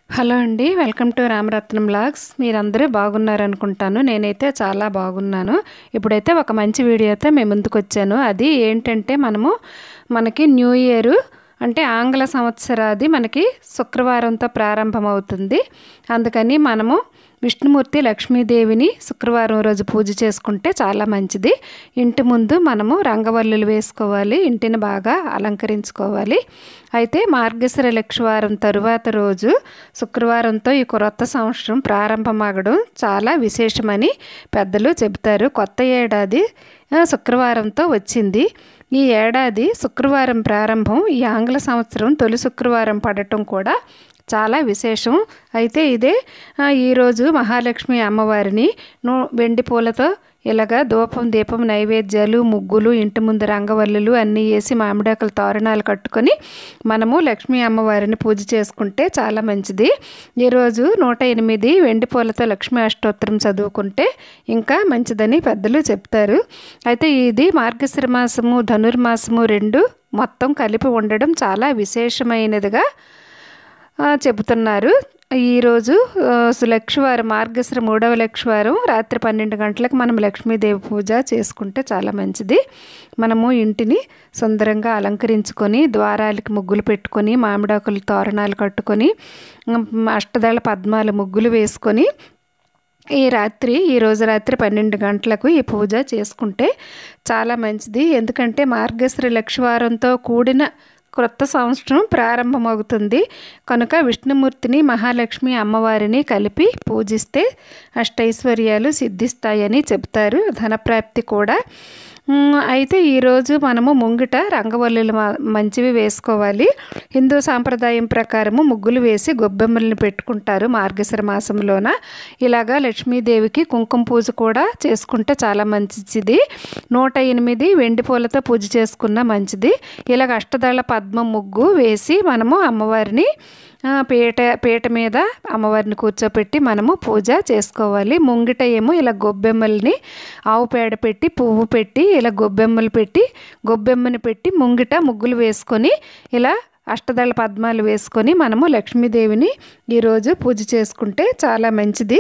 hello అండి welcome to Ramaratnam blogs మీరందరూ బాగున్నారనుకుంటాను నేనైతే చాలా బాగున్నాను ఇప్పుడైతే ఒక మంచి వీడియో అయితే మేము ముందుకు వచ్చాను అది ఏంటంటే మనము మనకి న్యూ ఇయర్ అంటే ఆంగ్ల సంవత్సరాది మనకి శుక్రవారంతో ప్రారంభమవుతుంది అందుకని మనము విష్ణుమూర్తి లక్ష్మీదేవిని శుక్రవారం రోజు పూజ చేసుకుంటే చాలా మంచిది ఇంటి ముందు మనము రంగవల్లులు వేసుకోవాలి ఇంటిని బాగా అలంకరించుకోవాలి అయితే మార్గశిర లక్షవారం తరువాత రోజు శుక్రవారంతో ఈ కొత్త సంవత్సరం ప్రారంభమగడం చాలా విశేషమని పెద్దలు చెబుతారు కొత్త ఏడాది ఆ, శుక్రవారంతో వచ్చింది ఈ ఏడాది శుక్రవారం ప్రారంభం ఈ ఆంగ్ల సంవత్సరం తొలి శుక్రవారం పడటం కూడా చాలా విశేషం అయితే ఇదే ఆ, ఈరోజు మహాలక్ష్మి అమ్మవారిని నూ వెండి పూలతో ఇలాగా ధూపం దీపం నైవేద్యాలు ముగ్గులు ఇంటి ముందు రంగవల్లులు అన్నీ వేసి మామిడాకుల తోరణాలు కట్టుకొని మనము లక్ష్మీ అమ్మవారిని పూజ చేసుకుంటే చాలా మంచిది ఈరోజు నూట ఎనిమిది వెండి పూలతో లక్ష్మీ అష్టోత్తరం చదువుకుంటే ఇంకా మంచిదని పెద్దలు చెప్తారు అయితే ఇది మార్గశిర మాసము ధనుర్మాసము రెండు మొత్తం కలిపి ఉండడం చాలా విశేషమైనదిగా ఆ, చెబుతున్నారు ఈరోజు ఆ, సు- లక్షవారం మార్గశ్ర మూడవ లక్షవారం రాత్రి పన్నెండు గంటలకు మనం లక్ష్మీదేవి పూజ చేసుకుంటే చాలా మంచిది మనము ఇంటిని సుందరంగా అలంకరించుకొని ద్వారాలకి ముగ్గులు పెట్టుకొని మామిడాకులు తోరణాలు కట్టుకొని ఉమ్, అష్టదళ పద్మాల ముగ్గులు వేసుకొని ఈ రాత్రి ఈ రోజు రాత్రి పన్నెండు గంటలకు ఈ పూజ చేసుకుంటే చాలా మంచిది ఎందుకంటే మార్గశ్రీ లక్షవారంతో కూడిన క్రొత్త సంవత్సరం ప్రారంభమవుతుంది కనుక విష్ణుమూర్తిని మహాలక్ష్మి అమ్మవారిని కలిపి పూజిస్తే అష్టైశ్వర్యాలు సిద్ధిస్తాయని చెబుతారు ధనప్రాప్తి కూడా మ్, అయితే ఈరోజు మనము ముంగిట రంగవల్లులు మ- మంచివి వేసుకోవాలి హిందూ సాంప్రదాయం ప్రకారము ముగ్గులు వేసి గొబ్బెమ్మల్ని పెట్టుకుంటారు మార్గశిర మాసంలోన ఇలాగా లక్ష్మీదేవికి కుంకుమ పూజ కూడా చేసుకుంటే చాలా మంచిది నూట ఎనిమిది వెండి పూలతో పూజ చేసుకున్న మంచిది ఇలాగ అష్టదళ పద్మ ముగ్గు వేసి మనము అమ్మవారిని ఆ, పీట పీట మీద అమ్మవారిని కూర్చోపెట్టి మనము పూజ చేసుకోవాలి ముంగిట ఏమో ఇలా గొబ్బెమ్మల్ని ఆవు పేడ పెట్టి పువ్వు పెట్టి ఇలా గొబ్బెమ్మలు పెట్టి గొబ్బెమ్మని పెట్టి ముంగిట ముగ్గులు వేసుకొని ఇలా అష్టదళ పద్మాలు వేసుకొని మనము లక్ష్మీదేవిని ఈరోజు పూజ చేసుకుంటే చాలా మంచిది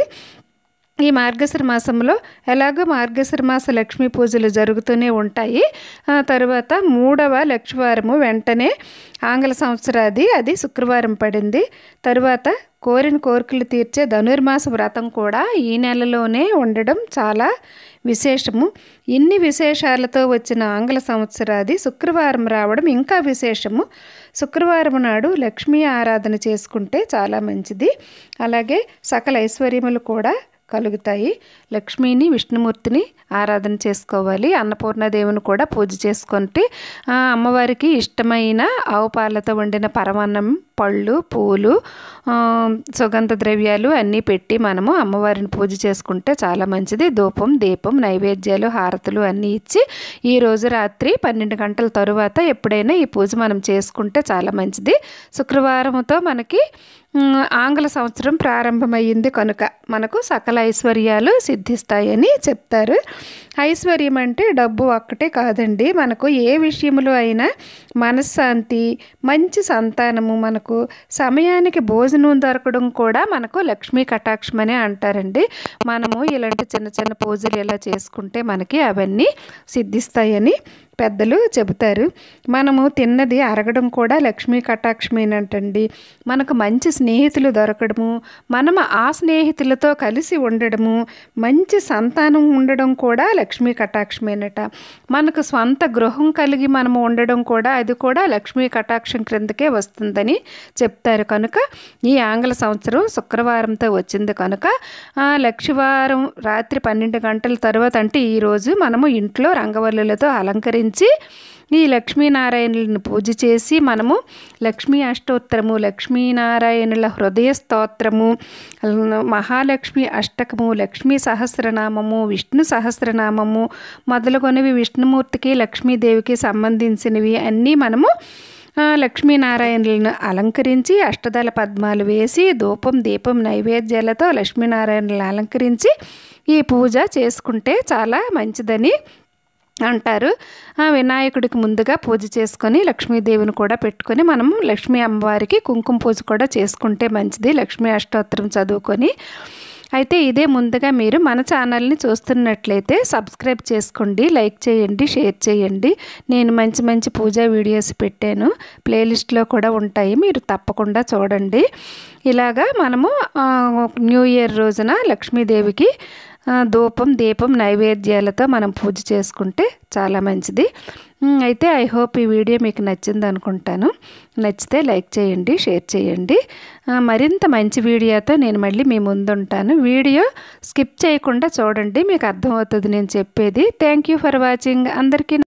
ఈ మార్గశిర మాసంలో ఎలాగో మార్గశిర మాస లక్ష్మీ పూజలు జరుగుతూనే ఉంటాయి ఆ తర్వాత మూడవ లక్షవారము వెంటనే ఆంగ్ల సంవత్సరాది అది శుక్రవారం పడింది తరువాత కోరిన కోరికలు తీర్చే ధనుర్మాస వ్రతం కూడా ఈ నెలలోనే ఉండడం చాలా విశేషము ఇన్ని విశేషాలతో వచ్చిన ఆంగ్ల సంవత్సరాది శుక్రవారం రావడం ఇంకా విశేషము శుక్రవారం నాడు లక్ష్మీ ఆరాధన చేసుకుంటే చాలా మంచిది అలాగే సకల ఐశ్వర్యములు కూడా కలుగుతాయి లక్ష్మిని విష్ణుమూర్తిని ఆరాధన చేసుకోవాలి అన్నపూర్ణదేవుని కూడా పూజ చేసుకుంటే ఆ అమ్మవారికి ఇష్టమైన ఆవు పాలతో వండిన పరమాన్నం పళ్ళు పూలు ఆ, సుగంధ ద్రవ్యాలు అన్నీ పెట్టి మనము అమ్మవారిని పూజ చేసుకుంటే చాలా మంచిది ధూపం దీపం నైవేద్యాలు హారతులు అన్నీ ఇచ్చి ఈ రోజు రాత్రి పన్నెండు గంటల తరువాత ఎప్పుడైనా ఈ పూజ మనం చేసుకుంటే చాలా మంచిది శుక్రవారంతో మనకి ఉమ్, ఆంగ్ల సంవత్సరం ప్రారంభమయ్యింది కనుక మనకు సకల ఐశ్వర్యాలు సిద్ధిస్తాయని చెప్తారు ఐశ్వర్యం అంటే డబ్బు ఒక్కటే కాదండి మనకు ఏ విషయంలో అయినా మనశ్శాంతి మంచి సంతానము మనకు సమయానికి భోజనం దొరకడం కూడా మనకు లక్ష్మీ కటాక్షం అనే అంటారండి మనము ఇలాంటి చిన్న చిన్న పూజలు ఇలా చేసుకుంటే మనకి అవన్నీ సిద్ధిస్తాయని పెద్దలు చెబుతారు మనము తిన్నది అరగడం కూడా లక్ష్మీ కటాక్షమేనంటండి మనకు మంచి స్నేహితులు దొరకడము మనం ఆ స్నేహితులతో కలిసి ఉండడము మంచి సంతానం ఉండడం కూడా లక్ష్మీ కటాక్షమేనట మనకు స్వంత గృహం కలిగి మనము ఉండడం కూడా అది కూడా లక్ష్మీ కటాక్షం క్రిందకే వస్తుందని చెప్తారు కనుక ఈ ఆంగ్ల సంవత్సరం శుక్రవారంతో వచ్చింది కనుక ఆ లక్షవారం రాత్రి పన్నెండు గంటల తర్వాత అంటే ఈరోజు మనము ఇంట్లో రంగవల్లులతో అలంకరించి ఈ లక్ష్మీనారాయణులను పూజ చేసి మనము లక్ష్మీ అష్టోత్తరము లక్ష్మీనారాయణుల హృదయ స్తోత్రము మహాలక్ష్మి అష్టకము లక్ష్మీ సహస్రనామము విష్ణు సహస్రనామము మొదలుకొనివి విష్ణుమూర్తికి లక్ష్మీదేవికి సంబంధించినవి అన్నీ మనము ఆ, లక్ష్మీనారాయణులను అలంకరించి అష్టదళ పద్మాలు వేసి ధూపం దీపం నైవేద్యాలతో లక్ష్మీనారాయణులను అలంకరించి ఈ పూజ చేసుకుంటే చాలా మంచిదని అంటారు ఆ వినాయకుడికి ముందుగా పూజ చేసుకొని లక్ష్మీదేవిని కూడా పెట్టుకొని మనము లక్ష్మీ అమ్మవారికి కుంకుమ పూజ కూడా చేసుకుంటే మంచిది లక్ష్మీ అష్టోత్తరం చదువుకొని అయితే ఇదే ముందుగా మీరు మన ఛానల్ని చూస్తున్నట్లయితే సబ్స్క్రైబ్ చేసుకోండి లైక్ చేయండి షేర్ చేయండి నేను మంచి మంచి పూజా వీడియోస్ పెట్టాను ప్లేలిస్ట్లో కూడా ఉంటాయి మీరు తప్పకుండా చూడండి ఇలాగా మనము ఆ, న్యూ ఇయర్ రోజున లక్ష్మీదేవికి ఆ, ధూపం దీపం నైవేద్యాలతో మనం పూజ చేసుకుంటే చాలా మంచిది ఉమ్, అయితే ఐ హోప్ ఈ వీడియో మీకు నచ్చింది అనుకుంటాను నచ్చితే లైక్ చేయండి షేర్ చేయండి ఆ, మరింత మంచి వీడియోతో నేను మళ్ళీ మీ ముందుంటాను వీడియో స్కిప్ చేయకుండా చూడండి మీకు అర్థమవుతుంది నేను చెప్పేది థ్యాంక్ యూ ఫర్ వాచింగ్ అందరికీ